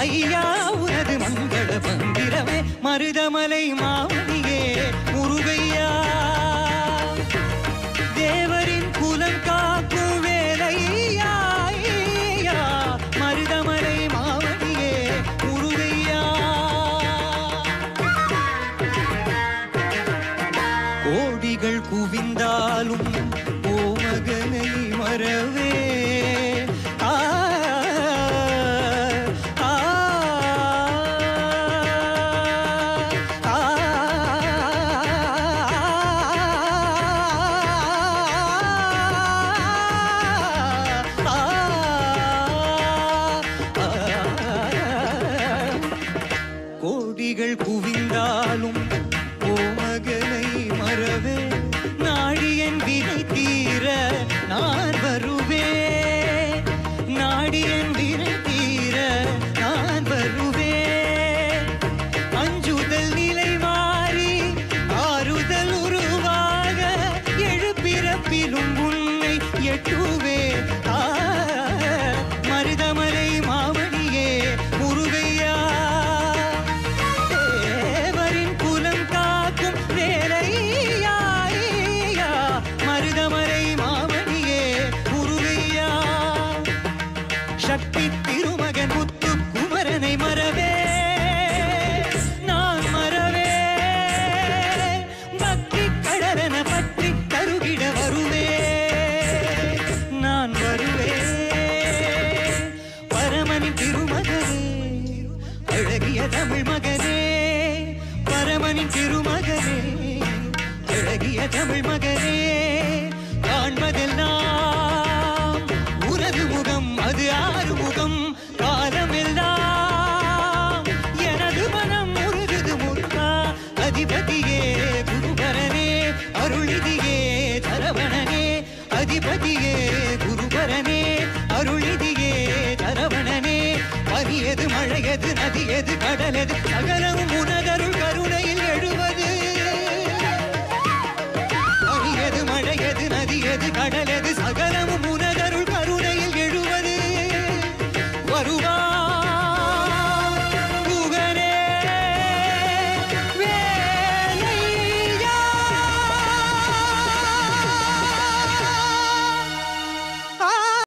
ஐயா உனது மங்கள மந்திரமே மருதமலை மாமணியே முருகையா தேவரின் குலம் காக்கும் வேலையா ஐயா, மருதமலை மாமணியே முருகையா கோடிகள் குவிந்தாலும் ஓமகனை மறவே ஆ, ஆ, ஆ, கோடிகள் குவிந்தாலும் ஓமகனை மறவே நாடியன் வினை தீர நான் வருவே நாடியன் வினை தீர நான் வருவே அஞ்சுதல் நிலை மாறி ஆறுதல் உருவாக எழுப்பிறப்பிலும் உன்னை எட்டுவே ஆ, மருதமலை மாமணியே முருகையா தேவரின் குலம் காக்கும் வேலையா ஐயா, மருதமலை மாமணியே முருகையா சக்தி திருமகன் முத்து குமரனை மறவே நான் மறவே பக்தி கடலன பற்றி கருகிட வருவே நான் வருவே பரமனின் திருமகனே அழகிய தமிழ் மகனே பரமனின் திருமகனே அழகிய தமிழ் மகனே காண்பதெல்லாம் உனது முகம் அது ஆறு முகம் காலமெல்லாம் எனது மனம் முருகுது முருகா அதிபதியே குருபரனே அருளிதியே தரவணனே அதிபதியே குருபரனே அருளிதியே தரவணனே பனியது மழையது நதியது கடலது சகலம்